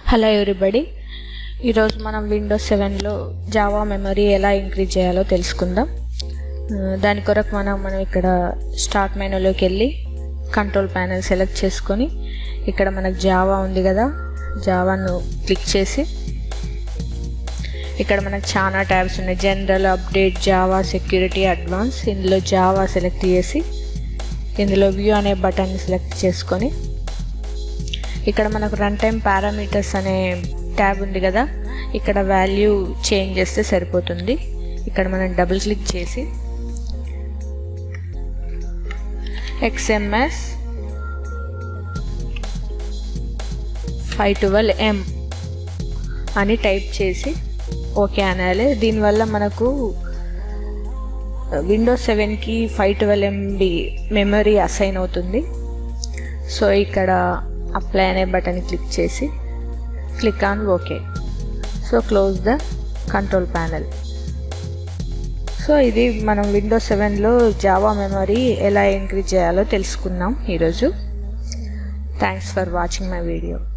hello everybody ఈరోజు మనం Windows సెవెన్లో జావా మెమరీ ఎలా ఇంక్రీజ్ చేయాలో తెలుసుకుందాం ఆ, దాని కొరకు మనం మనం ఇక్కడ స్టార్ట్ మెనూలోకి వెళ్ళి కంట్రోల్ ప్యానెల్ సెలెక్ట్ చేసుకొని ఇక్కడ మనకు జావా ఉంది కదా జావాను క్లిక్ చేసి ఇక్కడ మనకు చాలా ట్యాబ్స్ ఉన్నాయి general update Java security advance ఇందులో జావా సెలెక్ట్ చేసి ఇందులో వ్యూ అనే బటన్ సెలెక్ట్ చేసుకొని ఇక్కడ మనకు రన్ టైం పారామీటర్స్ అనే ట్యాబ్ ఉంది కదా ఇక్కడ వాల్యూ చేంజ్ చేస్తే సరిపోతుంది ఇక్కడ మనం డబుల్ క్లిక్ చేసి ఎక్స్ఎంఎస్ ఫైవ్ ట్వెల్వ్ ఎం అని టైప్ చేసి ఓకే అనాలి దీనివల్ల మనకు విండోస్ సెవెన్కి five twelve MB memory assign అవుతుంది సో ఇక్కడ అప్లై అనే బటన్ క్లిక్ చేసి click on okay so close the control panel so ఇది మనం విండోస్ సెవెన్లో జావా మెమరీ ఎలా ఇంక్రీజ్ చేయాలో తెలుసుకున్నాం ఈరోజు thanks for watching my video